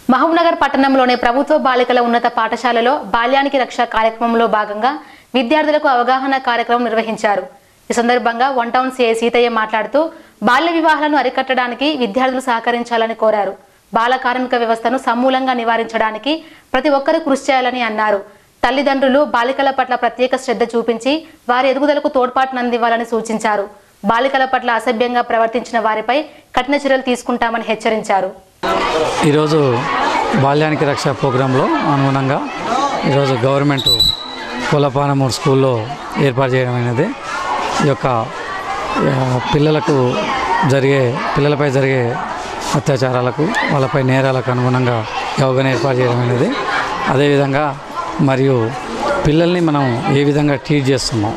మహబూబ్నగర్ పట్టణంలోని ప్రభుత్వ బాలికల ఉన్నత పాఠశాలలో బాల్యానికి రక్ష కార్యక్రమంలో భాగంగా విద్యార్థులకు అవగాహన కార్యక్రమం నిర్వహించారు ఈ సందర్భంగా వన్ టౌన్ సిఐ సీతయ్య మాట్లాడుతూ బాల్య వివాహాలను అరికట్టడానికి విద్యార్థులు సహకరించాలని కోరారు బాల కార్మిక వ్యవస్థను సమూలంగా నివారించడానికి ప్రతి ఒక్కరూ కృషి చేయాలని అన్నారు తల్లిదండ్రులు బాలికల పట్ల ప్రత్యేక శ్రద్ధ చూపించి వారి ఎదుగుదలకు తోడ్పాటునందివ్వాలని సూచించారు బాలికల పట్ల అసభ్యంగా ప్రవర్తించిన వారిపై కఠిన చర్యలు తీసుకుంటామని హెచ్చరించారు ఈరోజు బాల్యానికి రక్ష ప్రోగ్రాంలో అనుగుణంగా ఈరోజు గవర్నమెంట్ కులపానమూరు స్కూల్లో ఏర్పాటు చేయడం అయినది ఈ యొక్క ఆ, పిల్లలకు జరిగే పిల్లలపై జరిగే అత్యాచారాలకు వాళ్ళపై నేరాలకు అనుగుణంగా ఈ అవగాహన ఏర్పాటు చేయడం అనేది అదేవిధంగా మరియు పిల్లల్ని మనం ఏ విధంగా ట్రీట్ చేస్తున్నాం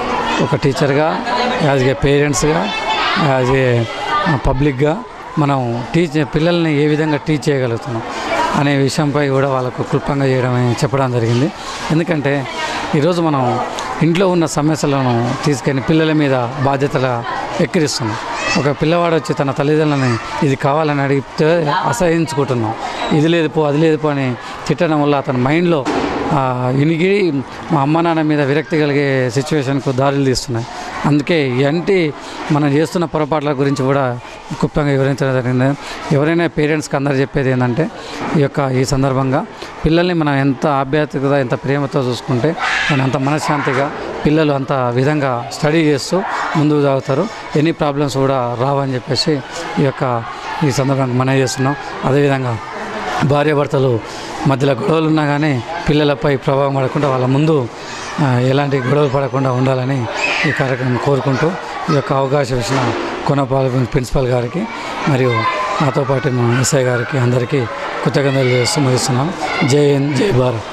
ఒక టీచర్గా యాజ్ ఏ పేరెంట్స్గా యాజ్ ఏ పబ్లిక్గా మనం టీచ్ పిల్లల్ని ఏ విధంగా టీచ్ చేయగలుగుతున్నాం అనే విషయంపై కూడా వాళ్ళకు క్లుప్తంగా చేయడం చెప్పడం జరిగింది ఎందుకంటే ఈరోజు మనం ఇంట్లో ఉన్న సమస్యలను తీసుకొని పిల్లల మీద బాధ్యతల ఎక్కిరిస్తున్నాం ఒక పిల్లవాడు వచ్చి తన తల్లిదండ్రులని ఇది కావాలని అడిగితే అసహించుకుంటున్నాం ఇది లేదు పో అది లేదు పో అని తిట్టడం వల్ల అతని మైండ్లో ఆ, ఇనిగి మా అమ్మ నాన్న మీద విరక్తి కలిగే సిచ్యువేషన్కు దారులు తీస్తున్నాయి అందుకే ఇలాంటి మనం చేస్తున్న పొరపాట్ల గురించి కూడా క్లుప్తంగా వివరించడం జరిగింది ఎవరైనా పేరెంట్స్కి అందరు చెప్పేది ఏంటంటే ఈ యొక్క ఈ సందర్భంగా పిల్లల్ని మనం ఎంత ఆప్యాయతగా ఎంత ప్రేమతో చూసుకుంటే మనం అంత మనశ్శాంతిగా పిల్లలు అంత విధంగా స్టడీ చేస్తూ ముందుకు సాగుతారు ఎన్ని ప్రాబ్లమ్స్ కూడా రావని చెప్పేసి ఈ యొక్క ఈ సందర్భంగా మనం చేస్తున్నాం అదేవిధంగా భార్యాభర్తలు మధ్యలో గొడవలు ఉన్నా కానీ పిల్లలపై ప్రభావం పడకుండా వాళ్ళ ముందు ఆ, ఎలాంటి గొడవలు పడకుండా ఉండాలని ఈ కార్యక్రమం కోరుకుంటూ ఈ యొక్క అవకాశం ఇచ్చిన కొనపాల ప్రిన్సిపల్ గారికి మరియు నాతో పాటు మా ఎస్ఐ గారికి అందరికీ కృతజ్ఞతలు చేస్తూ ముగిస్తున్నాను జై హింద్ జై భారత్